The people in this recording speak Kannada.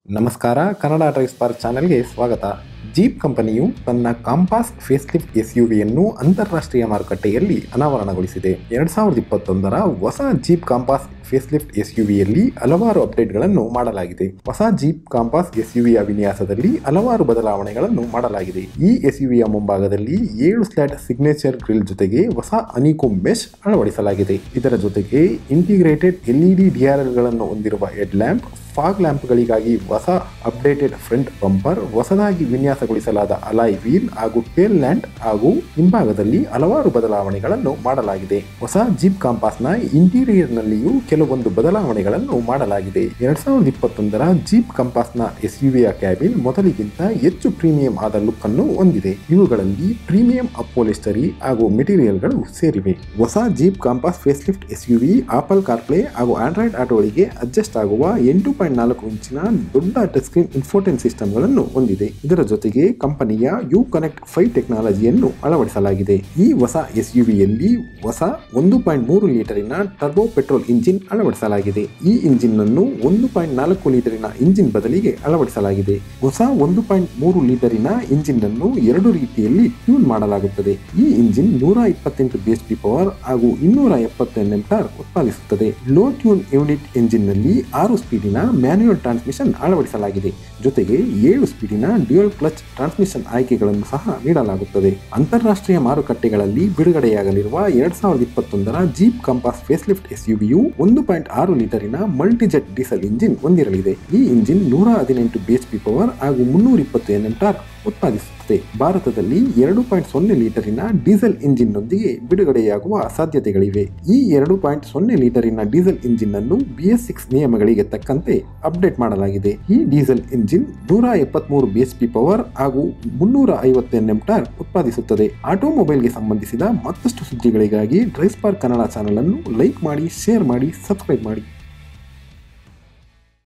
ನಮಸ್ಕಾರ ಕನ್ನಡ ಡ್ರೈವ್ ಸ್ಪಾರ್ಕ್ ಚಾನೆಲ್ಗೆ ಸ್ವಾಗತ ಜೀಪ್ ಕಂಪನಿಯು ತನ್ನ ಕಾಂಪಾಸ್ ಫೇಸ್ಲಿಫ್ಟ್ ಎಸ್ ಯು ವಿಯನ್ನು ಅಂತಾರಾಷ್ಟ್ರೀಯ ಮಾರುಕಟ್ಟೆಯಲ್ಲಿ ಅನಾವರಣಗೊಳಿಸಿದೆ ಎರಡ್ ಸಾವಿರದ ಇಪ್ಪತ್ತೊಂದರ ಹೊಸ Jeep Compass facelift S U ವಿಯಲ್ಲಿ ಹಲವಾರು ಅಪ್ಡೇಟ್ಗಳನ್ನು ಮಾಡಲಾಗಿದೆ ಹೊಸ ಜೀಪ್ ಕಾಂಪಾಸ್ ಎಸ್ ಯು ವಿಯ ವಿನ್ಯಾಸದಲ್ಲಿ ಹಲವಾರು ಬದಲಾವಣೆಗಳನ್ನು ಮಾಡಲಾಗಿದೆ ಈ ಎಸ್ ಯು ವಿಯ ಮುಂಭಾಗದಲ್ಲಿ ಏಳು ಸ್ಲಾಟ್ ಸಿಗ್ನೇಚರ್ ಗ್ರಿಲ್ ಜೊತೆಗೆ ಹೊಸ ಅನಿಕೋಮ್ ಮೆಶ್ ಅಳವಡಿಸಲಾಗಿದೆ ಇದರ ಜೊತೆಗೆ ಇಂಟಿಗ್ರೇಟೆಡ್ ಎಲ್ಇಡಿ ಡಿಆರ್ಎಲ್ ಗಳನ್ನು ಹೊಂದಿರುವ ಹೆಡ್ ಲ್ಯಾಂಪ್ ಫಾಗ್ ಲ್ಯಾಂಪ್ಗಳಿಗಾಗಿ ಹೊಸ ಅಪ್ಡೇಟೆಡ್ ಫ್ರಂಟ್ ಬಂಪರ್ ಹೊಸದಾಗಿ ವಿನ್ಯಾಸಗೊಳಿಸಲಾದ ಅಲಾಯ್ ವೀಲ್ ಹಾಗೂ ಟೇಲ್ ಲ್ಯಾಂಡ್ ಹಾಗೂ ಹಿಂಭಾಗದಲ್ಲಿ ಹಲವಾರು ಬದಲಾವಣೆಗಳನ್ನು ಮಾಡಲಾಗಿದೆ ಹೊಸ ಜೀಪ್ ಕಾಂಪಾಸ್ನ ಇಂಟೀರಿಯರ್ನಲ್ಲಿಯೂ ಕೆಲವೊಂದು ಬದಲಾವಣೆಗಳನ್ನು ಮಾಡಲಾಗಿದೆ ಎರಡ್ ಸಾವಿರದ ಇಪ್ಪತ್ತೊಂದರ ಜೀಪ್ ಕಂಪಾಸ್ನ ಎಸ್ ಯುವಿಯ ಕ್ಯಾಬಿನ್ ಮೊದಲಿಗಿಂತ ಹೆಚ್ಚು ಪ್ರೀಮಿಯಂ ಆದ ಲುಕ್ ಅನ್ನು ಹೊಂದಿದೆ ಇವುಗಳಲ್ಲಿ ಪ್ರೀಮಿಯಂ ಅಪೋಲಿಸ್ಟರಿ ಹಾಗೂ ಮೆಟೀರಿಯಲ್ಗಳು ಸೇರಿವೆ ಹೊಸ Jeep Compass facelift S UV Apple CarPlay ಹಾಗೂ ಆಂಡ್ರಾಯ್ಡ್ ಆಟೋಗಳಿಗೆ ಅಡ್ಜಸ್ಟ್ ಆಗುವ ಎಂಟು ಪಾಯಿಂಟ್ ನಾಲ್ಕು ಇಂಚಿನ ದೊಡ್ಡ ಟಚ್ ಸ್ಕ್ರೀನ್ ಇನ್ಫೋಟೆನ್ ಸಿಸ್ಟಮ್ಗಳನ್ನು ಹೊಂದಿದೆ ಇದರ ಜೊತೆಗೆ ಕಂಪನಿಯ ಯು ಕನೆಕ್ಟ್ ಫೈವ್ ಟೆಕ್ನಾಲಜಿಯನ್ನು ಅಳವಡಿಸಲಾಗಿದೆ ಈ ಹೊಸ ಎಸ್ ಯುವಿಯಲ್ಲಿ ಹೊಸ ಒಂದು ಪಾಯಿಂಟ್ ಮೂರು ಲೀಟರಿನ ಟರ್ಬೋ ಪೆಟ್ರೋಲ್ ಇಂಜಿನ್ ಅಳವಡಿಸಲಾಗಿದೆ ಈ ಇಂಜಿನ್ ಅನ್ನು ಒಂದು ಪಾಯಿಂಟ್ ನಾಲ್ಕು ಲೀಟರಿನ ಇಂಜಿನ್ ಬದಲಿಗೆ ಅಳವಡಿಸಲಾಗಿದೆ ಹೊಸ ಒಂದು ಪಾಯಿಂಟ್ ಮೂರು ಲೀಟರಿನ ಇಂಜಿನ್ ಅನ್ನು ಎರಡು ರೀತಿಯಲ್ಲಿ ಟ್ಯೂನ್ ಮಾಡಲಾಗುತ್ತದೆ ಈ ಇಂಜಿನ್ ನೂರ ಇಪ್ಪತ್ತೆಂಟು ಬಿ ಎಚ್ ಪಿ ಪವರ್ ಹಾಗೂ ಇನ್ನೂರ ಎಪ್ಪತ್ತು ಎನ್ ಎಂ ಟಾರ್ ಉತ್ಪಾದಿಸುತ್ತದೆ ಲೋ ಟ್ಯೂನ್ ಯೂನಿಟ್ ಎಂಜಿನ್ ನಲ್ಲಿ ಆರು ಸ್ಪೀಡಿನ ಮ್ಯಾನ್ಯುಯಲ್ ಟ್ರಾನ್ಸ್ಮಿಷನ್ ಅಳವಡಿಸಲಾಗಿದೆ ಜೊತೆಗೆ ಏಳು ಸ್ಪೀಡಿನ ಡ್ಯೂಯಲ್ ಕ್ಲಚ್ ಟ್ರಾನ್ಸ್ಮಿಷನ್ ಆಯ್ಕೆಗಳನ್ನು ಸಹ ನೀಡಲಾಗುತ್ತದೆ ಅಂತಾರಾಷ್ಟ್ರೀಯ ಮಾರುಕಟ್ಟೆಗಳಲ್ಲಿ ಬಿಡುಗಡೆಯಾಗಲಿರುವ ಎರಡ್ ಸಾವಿರದ ಇಪ್ಪತ್ತೊಂದರ ಜೀಪ್ ಕಂಪಾಸ್ ಫೇಸ್ಲಿಫ್ಟ್ ಎಸ್ ಯುವಿಯು ಒಂದು ಪಾಯಿಂಟ್ ಆರು ಲೀಟರಿನ ಮಲ್ಟಿಜೆಟ್ ಡೀಸೆಲ್ ಇಂಜಿನ್ ಹೊಂದಿರಲಿದೆ ಈ ಇಂಜಿನ್ ನೂರ ಹದಿನೆಂಟು ಬಿ ಎಚ್ ಪಿ ಪವರ್ ಹಾಗೂ ಮುನ್ನೂರ ಇಪ್ಪತ್ತು ಎನ್ ಎಂ ಟಾರ್ ಉತ್ಪಾದಿಸುತ್ತದೆ ಭಾರತದಲ್ಲಿ ಎರಡು ಪಾಯಿಂಟ್ ಸೊನ್ನೆ ಲೀಟರಿನ ಡೀಸೆಲ್ ಇಂಜಿನ್ನೊಂದಿಗೆ ಬಿಡುಗಡೆಯಾಗುವ ಸಾಧ್ಯತೆಗಳಿವೆ ಈ ಎರಡು ಪಾಯಿಂಟ್ ಸೊನ್ನೆ ಲೀಟರಿನ ಡೀಸೆಲ್ ಇಂಜಿನ್ ಅನ್ನು ಬಿ ಎಸ್ ಸಿಕ್ಸ್ ನಿಯಮಗಳಿಗೆ ತಕ್ಕಂತೆ ಅಪ್ಡೇಟ್ ಮಾಡಲಾಗಿದೆ ಈ ಡೀಸೆಲ್ ಇಂಜಿನ್ ನೂರ ಎಪ್ಪತ್ಮೂರು ಬಿ ಎಚ್ ಪಿ ಪವರ್ ಹಾಗೂ ಮುನ್ನೂರ ಐವತ್ತು ಎನ್ ಎಂ ಟಾರ್ ಉತ್ಪಾದಿಸುತ್ತದೆ ಆಟೋಮೊಬೈಲ್ಗೆ ಸಂಬಂಧಿಸಿದ ಮತ್ತಷ್ಟು ಸುದ್ದಿಗಳಿಗಾಗಿ ಡ್ರೈಸ್ಪಾರ್ ಕನ್ನಡ ಚಾನಲ್ ಅನ್ನು ಲೈಕ್ ಮಾಡಿ ಶೇರ್ ಮಾಡಿ ಸಬ್ಸ್ಕ್ರೈಬ್ ಮಾಡಿ